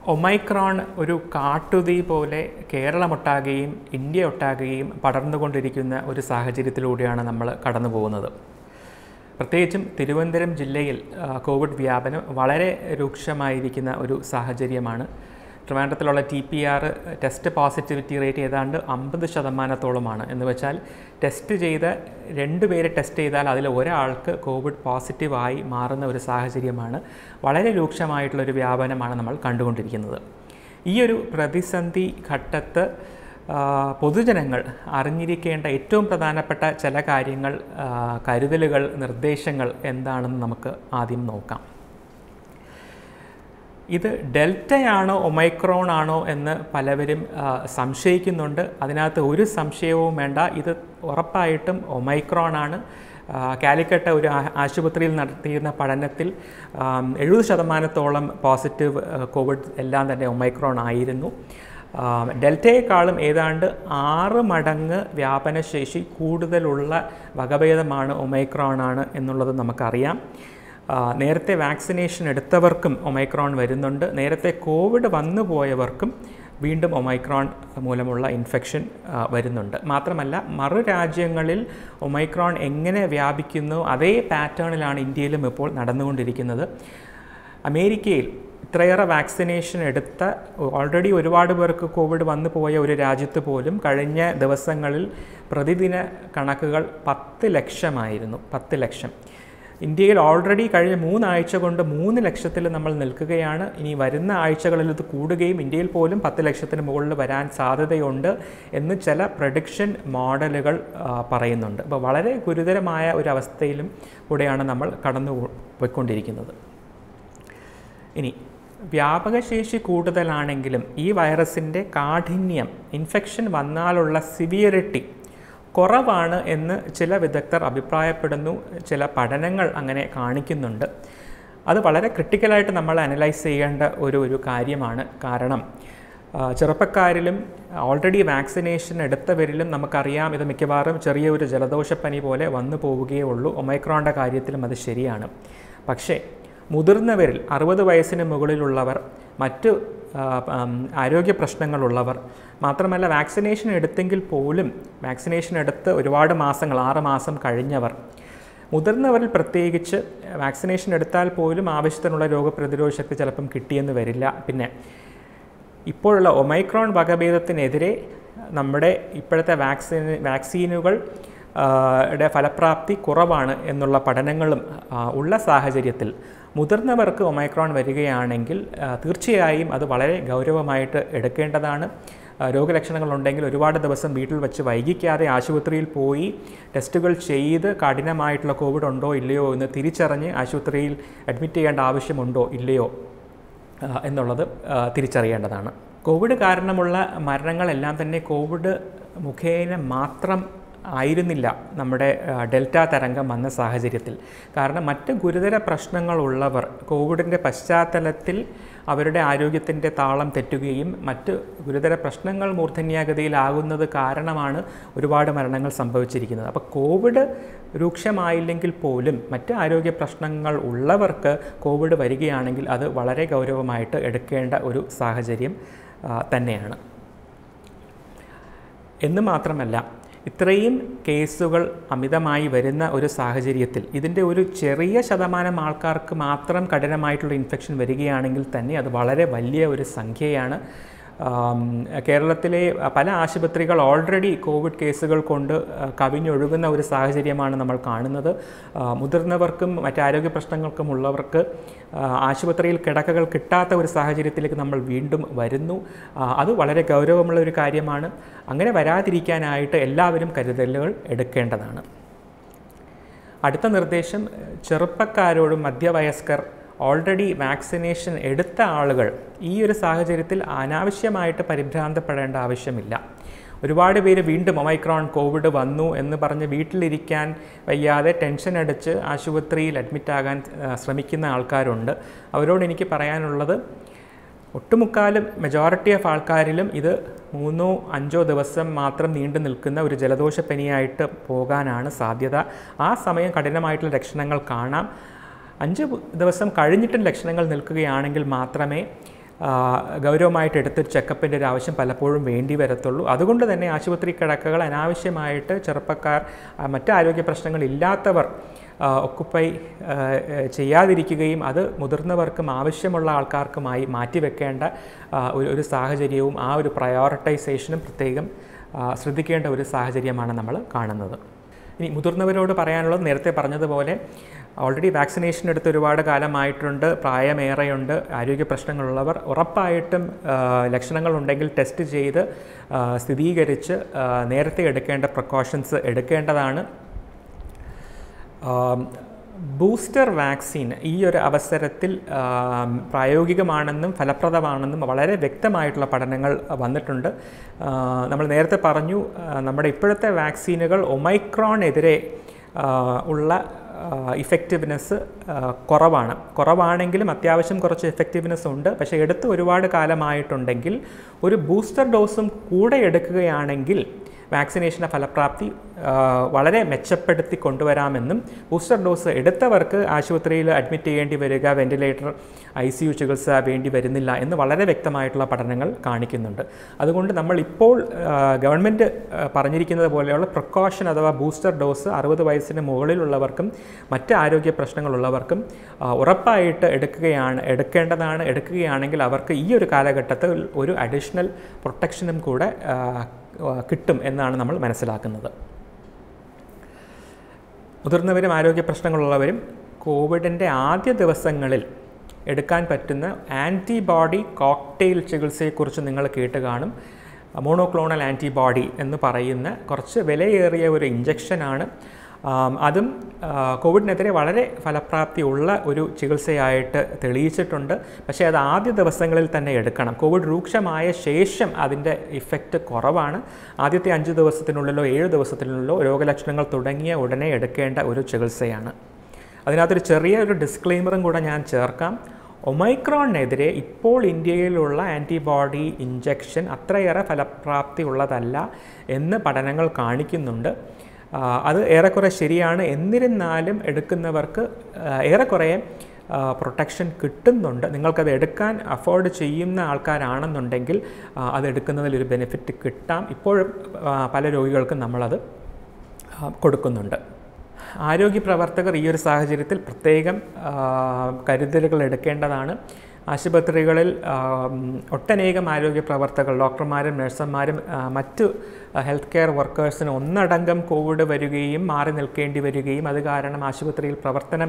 omicron ഒരു കാട്ടുതീ പോലെ കേരളമൊട്ടാകെയും ഇന്ത്യ ഒട്ടാകെയും പടർന്നുകൊണ്ടിരിക്കുന്ന ഒരു സാഹചര്യത്തിലൂടെയാണ് നമ്മൾ കടന്നു പോകുന്നത് പ്രത്യേകിച്ചും തിരുവനന്തപുരം ജില്ലയിൽ ആ, കോവിഡ് വ്യാപനം വളരെ രൂക്ഷമായിരിക്കുന്ന ഒരു സാഹചര്യമാണ് ട്രിവാൻഡ്രത്തിലുള്ള T P R test positivity rate ഏതാണ്ട് അമ്പത് ശതമാനത്തോളമാണ് എന്ന് വെച്ചാൽ ടെസ്റ്റ് ചെയ്ത രണ്ട് പേര് ടെസ്റ്റ് ചെയ്താൽ അതിൽ ഒരാൾക്ക് കോവിഡ് പോസിറ്റീവായി മാറുന്ന ഒരു സാഹചര്യമാണ് വളരെ രൂക്ഷമായിട്ടുള്ളൊരു വ്യാപനമാണ് നമ്മൾ കണ്ടുകൊണ്ടിരിക്കുന്നത് ഈ ഒരു പ്രതിസന്ധി ഘട്ടത്ത് ആ, പൊതുജനങ്ങൾ അറിഞ്ഞിരിക്കേണ്ട ഏറ്റവും പ്രധാനപ്പെട്ട ചില കാര്യങ്ങൾ ആ, കരുതലുകൾ നിർദ്ദേശങ്ങൾ എന്താണെന്ന് നമുക്ക് ആദ്യം നോക്കാം ഇത് ഡെൽറ്റയാണോ ഒമൈക്രോൺ ആണോ എന്ന് പലവരും ആ, സംശയിക്കുന്നുണ്ട് അതിനകത്ത് ഒരു സംശയവും വേണ്ട ഇത് ഉറപ്പായിട്ടും ഒമൈക്രോൺ ആണ് ആ, കാലിക്കട്ട് ഒരു ആ- ആശുപത്രിയിൽ നടത്തിയിരുന്ന പഠനത്തിൽ എഴുപത് ശതമാനത്തോളം പോസിറ്റീവ് ആ, കോവിഡ് എല്ലാം തന്നെ ഒമൈക്രോൺ ആയിരുന്നു ആ, ഡെൽറ്റയെക്കാളും ഏതാണ്ട് ആറ് മടങ്ങ് വ്യാപനശേഷി കൂടുതലുള്ള വകഭേദമാണ് ഒമൈക്രോൺ ആണ് എന്നുള്ളത് നമുക്കറിയാം ആ, നേരത്തെ വാക്സിനേഷൻ എടുത്തവർക്കും ഒമൈക്രോൺ വരുന്നുണ്ട് നേരത്തെ കോവിഡ് വന്നു പോയവർക്കും വീണ്ടും ഒമൈക്രോൺ മൂലമുള്ള ഇൻഫെക്ഷൻ ആ, വരുന്നുണ്ട് മാത്രമല്ല മറു രാജ്യങ്ങളിൽ ഒമൈക്രോൺ എങ്ങനെ വ്യാപിക്കുന്നു അതേ പാറ്റേണിലാണ് ഇന്ത്യയിലും ഇപ്പോൾ നടന്നുകൊണ്ടിരിക്കുന്നത് അമേരിക്കയിൽ ഇത്രയേറെ വാക്സിനേഷൻ എടുത്ത ഓൾറെഡി ഒരുപാട് പേർക്ക് കോവിഡ് വന്നു പോയ ഒരു രാജ്യത്ത് പോലും കഴിഞ്ഞ ദിവസങ്ങളിൽ പ്രതിദിന കണക്കുകൾ പത്ത് ലക്ഷമായിരുന്നു പത്ത് ലക്ഷം ഇന്ത്യയിൽ ഓൾറെഡി കഴിഞ്ഞ മൂന്നാഴ്ച കൊണ്ട് മൂന്ന് ലക്ഷത്തിൽ നമ്മൾ നിൽക്കുകയാണ് ഇനി വരുന്ന ആഴ്ചകളിൽ ഇത് കൂടുകയും ഇന്ത്യയിൽ പോലും പത്ത് ലക്ഷത്തിന് മുകളിൽ വരാൻ സാധ്യതയുണ്ട് എന്ന് ചില പ്രഡിക്ഷൻ മോഡലുകൾ ആ, പറയുന്നുണ്ട് അപ്പോൾ വളരെ ഗുരുതരമായ ഒരു അവസ്ഥയിലും കൂടെയാണ് നമ്മൾ കടന്നു പോയിക്കൊണ്ടിരിക്കുന്നത് ഇനി വ്യാപകശേഷി കൂടുതലാണെങ്കിലും ഈ വൈറസിൻ്റെ കാഠിന്യം ഇൻഫെക്ഷൻ വന്നാലുള്ള സിവിയറിറ്റി കുറവാണ് എന്ന് ചില വിദഗ്ധർ അഭിപ്രായപ്പെടുന്നു ചില പഠനങ്ങൾ അങ്ങനെ കാണിക്കുന്നുണ്ട് അത് വളരെ ക്രിട്ടിക്കലായിട്ട് നമ്മൾ അനലൈസ് ചെയ്യേണ്ട ഒരു ഒരു കാര്യമാണ് കാരണം ആ, ചെറുപ്പക്കാരിലും ഓൾറെഡി വാക്സിനേഷൻ എടുത്തവരിലും നമുക്കറിയാം ഇത് മിക്കവാറും ചെറിയൊരു ജലദോഷപ്പനി പോലെ വന്നു പോവുകയേ ഉള്ളൂ ഒമൈക്രോണിൻ്റെ കാര്യത്തിലും അത് ശരിയാണ് പക്ഷേ മുതിർന്നവരിൽ അറുപത് വയസ്സിന് മുകളിലുള്ളവർ മറ്റു ആ, ഉം, ആരോഗ്യ പ്രശ്നങ്ങളുള്ളവർ മാത്രമല്ല വാക്സിനേഷൻ എടുത്തെങ്കിൽ പോലും വാക്സിനേഷൻ എടുത്ത് ഒരുപാട് മാസങ്ങൾ ആറ് മാസം കഴിഞ്ഞവർ മുതിർന്നവരിൽ പ്രത്യേകിച്ച് വാക്സിനേഷൻ എടുത്താൽ പോലും ആവശ്യത്തിനുള്ള രോഗപ്രതിരോധ ശക്തി ചിലപ്പം കിട്ടിയെന്ന് വരില്ല പിന്നെ ഇപ്പോഴുള്ള ഒമൈക്രോൺ വകഭേദത്തിനെതിരെ നമ്മുടെ ഇപ്പോഴത്തെ വാക്സിൻ വാക്സിനുകൾ ആ, ടെ ഫലപ്രാപ്തി കുറവാണ് എന്നുള്ള പഠനങ്ങളും ആ, ഉള്ള സാഹചര്യത്തിൽ മുതിർന്നവർക്ക് ഒമൈക്രോൺ വരികയാണെങ്കിൽ ആ, തീർച്ചയായും അത് വളരെ ഗൗരവമായിട്ട് എടുക്കേണ്ടതാണ് ആ, രോഗലക്ഷണങ്ങളുണ്ടെങ്കിൽ ഒരുപാട് ദിവസം വീട്ടിൽ വെച്ച് വൈകിക്കാതെ ആശുപത്രിയിൽ പോയി ടെസ്റ്റുകൾ ചെയ്ത് കഠിനമായിട്ടുള്ള കോവിഡ് ഉണ്ടോ ഇല്ലയോ എന്ന് തിരിച്ചറിഞ്ഞ് ആശുപത്രിയിൽ അഡ്മിറ്റ് ചെയ്യേണ്ട ആവശ്യമുണ്ടോ ഇല്ലയോ ആ, എന്നുള്ളത് ആ, തിരിച്ചറിയേണ്ടതാണ് കോവിഡ് കാരണമുള്ള മരണങ്ങളെല്ലാം തന്നെ കോവിഡ് മുഖേന മാത്രം ആയിരുന്നില്ല നമ്മുടെ ആ, ഡെൽറ്റ തരംഗം വന്ന സാഹചര്യത്തിൽ കാരണം മറ്റ് ഗുരുതര പ്രശ്നങ്ങളുള്ളവർ കോവിഡിൻ്റെ പശ്ചാത്തലത്തിൽ അവരുടെ ആരോഗ്യത്തിൻ്റെ താളം തെറ്റുകയും മറ്റ് ഗുരുതര പ്രശ്നങ്ങൾ മൂർധന്യാഗതിയിലാകുന്നത് കാരണമാണ് ഒരുപാട് മരണങ്ങൾ സംഭവിച്ചിരിക്കുന്നത് അപ്പോൾ കോവിഡ് രൂക്ഷമായില്ലെങ്കിൽ പോലും മറ്റ് ആരോഗ്യ പ്രശ്നങ്ങൾ ഉള്ളവർക്ക് കോവിഡ് വരികയാണെങ്കിൽ അത് വളരെ ഗൗരവമായിട്ട് എടുക്കേണ്ട ഒരു സാഹചര്യം ആ, തന്നെയാണ് എന്ന് മാത്രമല്ല ഇത്രയും കേസുകൾ അമിതമായി വരുന്ന ഒരു സാഹചര്യത്തിൽ ഇതിൻ്റെ ഒരു ചെറിയ ശതമാനം ആൾക്കാർക്ക് മാത്രം കഠിനമായിട്ടുള്ള ഇൻഫെക്ഷൻ വരികയാണെങ്കിൽ തന്നെ അത് വളരെ വലിയ ഒരു സംഖ്യയാണ് ആം, കേരളത്തിലെ പല ആശുപത്രികൾ ഓൾറെഡി കോവിഡ് കേസുകൾ കൊണ്ട് ആ, കവിഞ്ഞൊഴുകുന്ന ഒരു സാഹചര്യമാണ് നമ്മൾ കാണുന്നത് ആ, മുതിർന്നവർക്കും മറ്റ് ആരോഗ്യ പ്രശ്നങ്ങൾക്കും ഉള്ളവർക്ക് ആ, ആശുപത്രിയിൽ കിടക്കകൾ കിട്ടാത്ത ഒരു സാഹചര്യത്തിലേക്ക് നമ്മൾ വീണ്ടും വരുന്നു ആ, അത് വളരെ ഗൗരവമുള്ള ഒരു കാര്യമാണ് അങ്ങനെ വരാതിരിക്കാനായിട്ട് എല്ലാവരും കരുതലുകൾ എടുക്കേണ്ടതാണ് അടുത്ത നിർദ്ദേശം ചെറുപ്പക്കാരോടും മധ്യവയസ്കർ ഓൾറെഡി വാക്സിനേഷൻ എടുത്ത ആളുകൾ ഈ ഒരു സാഹചര്യത്തിൽ അനാവശ്യമായിട്ട് പരിഭ്രാന്തപ്പെടേണ്ട ആവശ്യമില്ല ഒരുപാട് പേര് വീണ്ടും ഒമൈക്രോൺ കോവിഡ് വന്നു എന്ന് പറഞ്ഞ് വീട്ടിലിരിക്കാൻ വയ്യാതെ ടെൻഷൻ അടിച്ച് ആശുപത്രിയിൽ അഡ്മിറ്റാകാൻ ആ, ശ്രമിക്കുന്ന ആൾക്കാരുണ്ട് അവരോട് എനിക്ക് പറയാനുള്ളത് ഒട്ടുമുക്കാലും മെജോറിറ്റി ഓഫ് ആൾക്കാരിലും ഇത് മൂന്നോ അഞ്ചോ ദിവസം മാത്രം നീണ്ടു നിൽക്കുന്ന ഒരു ജലദോഷപ്പനിയായിട്ട് പോകാനാണ് സാധ്യത ആ സമയം കഠിനമായിട്ടുള്ള ലക്ഷണങ്ങൾ കാണാം അഞ്ച് ദിവസം കഴിഞ്ഞിട്ടും ലക്ഷണങ്ങൾ നിൽക്കുകയാണെങ്കിൽ മാത്രമേ ഗൗരവമായിട്ട് എടുത്ത് ചെക്കപ്പിൻ്റെ ഒരു ആവശ്യം പലപ്പോഴും വേണ്ടി വരത്തുള്ളൂ അതുകൊണ്ട് തന്നെ ആശുപത്രി കിടക്കകൾ അനാവശ്യമായിട്ട് ചെറുപ്പക്കാർ ആ, മറ്റ് ആരോഗ്യ പ്രശ്നങ്ങൾ ഇല്ലാത്തവർ ഒക്കുപ്പൈ ചെയ്യാതിരിക്കുകയും അത് മുതിർന്നവർക്കും ആവശ്യമുള്ള ആൾക്കാർക്കുമായി മാറ്റിവെക്കേണ്ട ആ, ഒരു ഒരു സാഹചര്യവും ആ ഒരു പ്രയോറിറ്റൈസേഷനും പ്രത്യേകം ആ, ശ്രദ്ധിക്കേണ്ട ഒരു സാഹചര്യമാണ് നമ്മൾ കാണുന്നത് ഇനി മുതിർന്നവരോട് പറയാനുള്ളത് നേരത്തെ പറഞ്ഞതുപോലെ ഓൾറെഡി വാക്സിനേഷൻ എടുത്ത് ഒരുപാട് കാലമായിട്ടുണ്ട് പ്രായമേറെയുണ്ട് ആരോഗ്യ പ്രശ്നങ്ങളുള്ളവർ ഉറപ്പായിട്ടും ആ, ലക്ഷണങ്ങളുണ്ടെങ്കിൽ ടെസ്റ്റ് ചെയ്ത് ആ, സ്ഥിരീകരിച്ച് ആ, നേരത്തെ എടുക്കേണ്ട പ്രിക്കോഷൻസ് എടുക്കേണ്ടതാണ് ആം, ബൂസ്റ്റർ വാക്സിൻ ഈ ഒരു അവസരത്തിൽ ആം, പ്രായോഗികമാണെന്നും ഫലപ്രദമാണെന്നും വളരെ വ്യക്തമായിട്ടുള്ള പഠനങ്ങൾ വന്നിട്ടുണ്ട് ആ, നമ്മൾ നേരത്തെ പറഞ്ഞു ആ, നമ്മുടെ ഇപ്പോഴത്തെ വാക്സിനുകൾ ഒമൈക്രോണെതിരെ ആ, ഉള്ള ഇഫക്റ്റീവ്നെസ് കുറവാണ് കുറവാണെങ്കിലും അത്യാവശ്യം കുറച്ച് എഫക്റ്റീവ്നെസ് ഉണ്ട് പക്ഷേ എടുത്ത് ഒരുപാട് കാലമായിട്ടുണ്ടെങ്കിൽ ഒരു ബൂസ്റ്റർ ഡോസും കൂടെ എടുക്കുകയാണെങ്കിൽ വാക്സിനേഷൻ്റെ ഫലപ്രാപ്തി ആ, വളരെ മെച്ചപ്പെടുത്തി കൊണ്ടുവരാമെന്നും ബൂസ്റ്റർ ഡോസ് എടുത്തവർക്ക് ആശുപത്രിയിൽ അഡ്മിറ്റ് ചെയ്യേണ്ടി വരിക വെന്റിലേറ്റർ ഐ സി യു ചികിത്സ വേണ്ടി വരുന്നില്ല എന്ന് വളരെ വ്യക്തമായിട്ടുള്ള പഠനങ്ങൾ കാണിക്കുന്നുണ്ട് അതുകൊണ്ട് നമ്മൾ ഇപ്പോൾ ഗവൺമെൻറ് പറഞ്ഞിരിക്കുന്നത് പോലെയുള്ള പ്രിക്കോഷൻ അഥവാ ബൂസ്റ്റർ ഡോസ് അറുപത് വയസ്സിന് മുകളിലുള്ളവർക്കും മറ്റ് ആരോഗ്യ പ്രശ്നങ്ങളുള്ളവർക്കും ആ, ഉറപ്പായിട്ട് എടുക്കുകയാണ് എടുക്കേണ്ടതാണ് എടുക്കുകയാണെങ്കിൽ അവർക്ക് ഈ ഒരു കാലഘട്ടത്തിൽ ഒരു അഡീഷണൽ പ്രൊട്ടക്ഷനും കൂടെ ആ, ആ, കിട്ടും എന്നാണ് നമ്മൾ മനസ്സിലാക്കുന്നത് മുതിർന്നവരും ആരോഗ്യ പ്രശ്നങ്ങളുള്ളവരും കോവിഡിൻ്റെ ആദ്യ ദിവസങ്ങളിൽ എടുക്കാൻ പറ്റുന്ന ആൻറ്റിബോഡി കോക്ടെയിൽ ചികിത്സയെക്കുറിച്ച് നിങ്ങൾ കേട്ട് കാണും മോണോക്ലോണൽ ആൻറ്റിബോഡി എന്ന് പറയുന്ന കുറച്ച് വിലയേറിയ ഒരു ഇഞ്ചക്ഷനാണ് ആം, അതും ആ, കോവിഡിനെതിരെ വളരെ ഫലപ്രാപ്തി ഉള്ള ഒരു ചികിത്സയായിട്ട് തെളിയിച്ചിട്ടുണ്ട് പക്ഷേ അത് ആദ്യ ദിവസങ്ങളിൽ തന്നെ എടുക്കണം കോവിഡ് രൂക്ഷമായ ശേഷം അതിൻ്റെ ഇഫക്റ്റ് കുറവാണ് ആദ്യത്തെ അഞ്ച് ദിവസത്തിനുള്ളിലോ ഏഴ് ദിവസത്തിനുള്ളിലോ രോഗലക്ഷണങ്ങൾ തുടങ്ങിയ ഉടനെ എടുക്കേണ്ട ഒരു ചികിത്സയാണ് അതിനകത്തൊരു ചെറിയ ഒരു ഡിസ്ക്ലെയിമറും കൂടെ ഞാൻ ചേർക്കാം ഒമൈക്രോണിനെതിരെ ഇപ്പോൾ ഇന്ത്യയിലുള്ള ആൻറ്റിബോഡി ഇഞ്ചക്ഷൻ അത്രയേറെ ഫലപ്രാപ്തി ഉള്ളതല്ല എന്ന് പഠനങ്ങൾ കാണിക്കുന്നുണ്ട് ആ, അത് ഏറെക്കുറെ ശരിയാണ് എന്നിരുന്നാലും എടുക്കുന്നവർക്ക് ആ, ഏറെക്കുറെ പ്രൊട്ടക്ഷൻ കിട്ടുന്നുണ്ട് നിങ്ങൾക്കത് എടുക്കാൻ അഫോർഡ് ചെയ്യുന്ന ആൾക്കാരാണെന്നുണ്ടെങ്കിൽ ആ, അത് എടുക്കുന്നതിൽ ഒരു ബെനിഫിറ്റ് കിട്ടാം ഇപ്പോഴും ആ, പല രോഗികൾക്കും നമ്മളത് ആ, കൊടുക്കുന്നുണ്ട് ആരോഗ്യ പ്രവർത്തകർ ഈ ഒരു സാഹചര്യത്തിൽ പ്രത്യേകം ആ, കരുതലുകൾ എടുക്കേണ്ടതാണ് ആശുപത്രികളിൽ ആ, ഉം, ഒട്ടനേകം ആരോഗ്യ പ്രവർത്തകർ ഡോക്ടർമാരും നഴ്സുമാരും ആ, മറ്റു ഹെൽത്ത് കെയർ വർക്കേഴ്സിന് ഒന്നടങ്കം കോവിഡ് വരികയും മാറി നിൽക്കേണ്ടി വരികയും അത് കാരണം ആശുപത്രിയിൽ പ്രവർത്തനം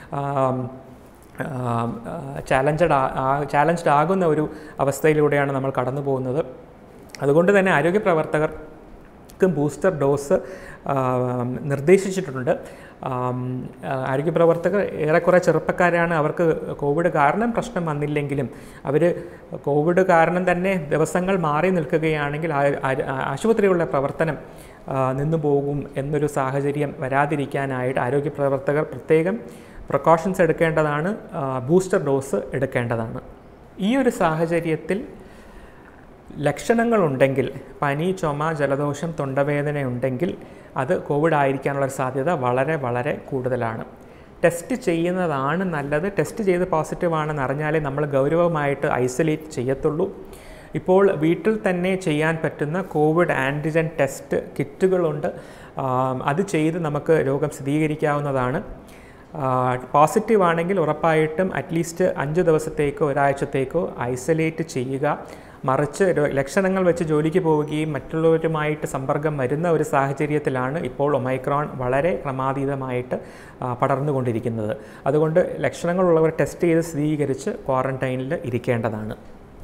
ചാലഞ്ചഡ് ചാലഞ്ച്ഡ് ആകുന്ന ഒരു അവസ്ഥയിലൂടെയാണ് നമ്മൾ കടന്നു പോകുന്നത് അതുകൊണ്ട് തന്നെ ആരോഗ്യ പ്രവർത്തകർ ക്കും ബൂസ്റ്റർ ഡോസ് ആ, നിർദ്ദേശിച്ചിട്ടുണ്ട് ആം, ആ, ആരോഗ്യ പ്രവർത്തകർ ഏറെക്കുറെ ചെറുപ്പക്കാരാണ് അവർക്ക് കോവിഡ് കാരണം പ്രശ്നം വന്നില്ലെങ്കിലും അവർ കോവിഡ് കാരണം തന്നെ ദിവസങ്ങൾ മാറി നിൽക്കുകയാണെങ്കിൽ ആ- ആ- ആശുപത്രികളുടെ പ്രവർത്തനം ആ, നിന്നു പോകും എന്നൊരു സാഹചര്യം വരാതിരിക്കാനായിട്ട് ആരോഗ്യ പ്രവർത്തകർ പ്രത്യേകം പ്രിക്കോഷൻസ് എടുക്കേണ്ടതാണ് ആ, ബൂസ്റ്റർ ഡോസ് എടുക്കേണ്ടതാണ് ഈ ഒരു സാഹചര്യത്തിൽ ലക്ഷണങ്ങളുണ്ടെങ്കിൽ പനി ചുമ ജലദോഷം തൊണ്ടവേദന ഉണ്ടെങ്കിൽ അത് കോവിഡ് ആയിരിക്കാനുള്ള ഒരു സാധ്യത വളരെ വളരെ കൂടുതലാണ് ടെസ്റ്റ് ചെയ്യുന്നതാണ് നല്ലത് ടെസ്റ്റ് ചെയ്ത് പോസിറ്റീവ് ആണെന്ന് അറിഞ്ഞാലേ നമ്മൾ ഗൗരവമായിട്ട് ഐസൊലേറ്റ് ചെയ്യത്തുള്ളൂ ഇപ്പോൾ വീട്ടിൽ തന്നെ ചെയ്യാൻ പറ്റുന്ന കോവിഡ് ആൻറ്റിജൻ ടെസ്റ്റ് കിറ്റുകളുണ്ട് ആം, അത് ചെയ്ത് നമുക്ക് രോഗം സ്ഥിരീകരിക്കാവുന്നതാണ് പോസിറ്റീവ് ആണെങ്കിൽ ഉറപ്പായിട്ടും അറ്റ്ലീസ്റ്റ് അഞ്ച് ദിവസത്തേക്കോ ഒരാഴ്ചത്തേക്കോ ഐസൊലേറ്റ് ചെയ്യുക മറിച്ച് രോ- ലക്ഷണങ്ങൾ വെച്ച് ജോലിക്ക് പോവുകയും മറ്റുള്ളവരുമായിട്ട് സമ്പർക്കം വരുന്ന ഒരു സാഹചര്യത്തിലാണ് ഇപ്പോൾ ഒമൈക്രോൺ വളരെ ക്രമാതീതമായിട്ട് ആ, പടർന്നുകൊണ്ടിരിക്കുന്നത് അതുകൊണ്ട് ലക്ഷണങ്ങളുള്ളവർ ടെസ്റ്റ് ചെയ്ത് സ്ഥിരീകരിച്ച് ക്വാറന്റൈനിൽ ഇരിക്കേണ്ടതാണ്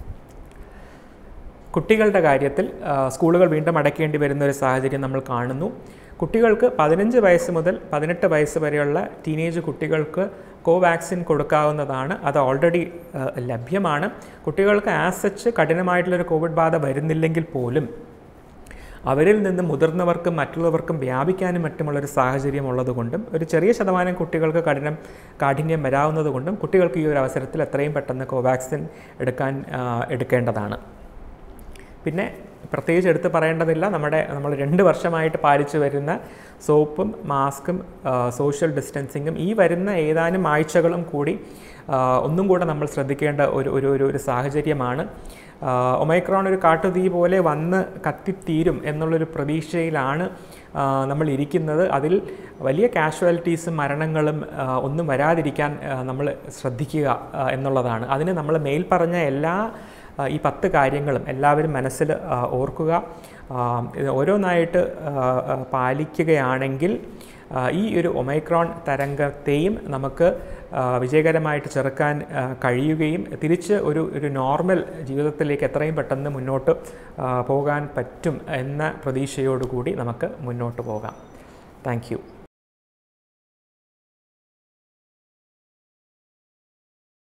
കുട്ടികളുടെ കാര്യത്തിൽ ആ, സ്കൂളുകൾ വീണ്ടും അടയ്ക്കേണ്ടി വരുന്ന ഒരു സാഹചര്യം നമ്മൾ കാണുന്നു കുട്ടികൾക്ക് പതിനഞ്ച് വയസ്സ് മുതൽ പതിനെട്ട് വയസ്സ് വരെയുള്ള ടീനേജ് കുട്ടികൾക്ക് കോവാക്സിൻ കൊടുക്കാവുന്നതാണ് അത് ഓൾറെഡി ആ, ലഭ്യമാണ് കുട്ടികൾക്ക് ആസച്ച് കഠിനമായിട്ടുള്ളൊരു കോവിഡ് ബാധ വരുന്നില്ലെങ്കിൽ പോലും അവരിൽ നിന്ന് മുതിർന്നവർക്കും മറ്റുള്ളവർക്കും വ്യാപിക്കാനും മറ്റുമുള്ളൊരു സാഹചര്യം ഉള്ളതുകൊണ്ടും ഒരു ചെറിയ ശതമാനം കുട്ടികൾക്ക് കഠിനം കാഠിന്യം വരാവുന്നതുകൊണ്ടും കുട്ടികൾക്ക് ഈ ഒരു അവസരത്തിൽ എത്രയും പെട്ടെന്ന് കോവാക്സിൻ എടുക്കാൻ ആ, എടുക്കേണ്ടതാണ് പിന്നെ പ്രത്യേകിച്ച് എടുത്ത് പറയേണ്ടതില്ല നമ്മുടെ നമ്മൾ രണ്ട് വർഷമായിട്ട് പാലിച്ചു വരുന്ന സോപ്പും മാസ്കും സോഷ്യൽ ഡിസ്റ്റൻസിങ്ങും ഈ വരുന്ന ഏതാനും ആഴ്ചകളും കൂടി ആ, ഒന്നും കൂടെ നമ്മൾ ശ്രദ്ധിക്കേണ്ട ഒരു ഒരു ഒരു ഒരു സാഹചര്യമാണ് ആ, ഒമൈക്രോൺ ഒരു കാട്ടുതീ പോലെ വന്ന് കത്തിത്തീരും എന്നുള്ളൊരു പ്രതീക്ഷയിലാണ് ആ, നമ്മൾ ഇരിക്കുന്നത് അതിൽ വലിയ കാഷ്വാലിറ്റീസും മരണങ്ങളും ആ, ഒന്നും വരാതിരിക്കാൻ ആ, നമ്മൾ ശ്രദ്ധിക്കുക ആ, എന്നുള്ളതാണ് അതിന് നമ്മൾ മേൽ പറഞ്ഞ എല്ലാ ആ, ഈ പത്ത് കാര്യങ്ങളും എല്ലാവരും മനസ്സിൽ ആ, ഓർക്കുക ആ, ഇത് ഓരോന്നായിട്ട് ആ, ആ, പാലിക്കുകയാണെങ്കിൽ ആ, ഈ ഒരു ഒമൈക്രോൺ തരംഗത്തെയും നമുക്ക് ആ, വിജയകരമായിട്ട് ചെറുക്കാൻ ആ, കഴിയുകയും തിരിച്ച് ഒരു ഒരു നോർമൽ ജീവിതത്തിലേക്ക് എത്രയും പെട്ടെന്ന് മുന്നോട്ട് ആ, പോകാൻ പറ്റും എന്ന പ്രതീക്ഷയോടുകൂടി നമുക്ക് മുന്നോട്ട് പോകാം താങ്ക് യു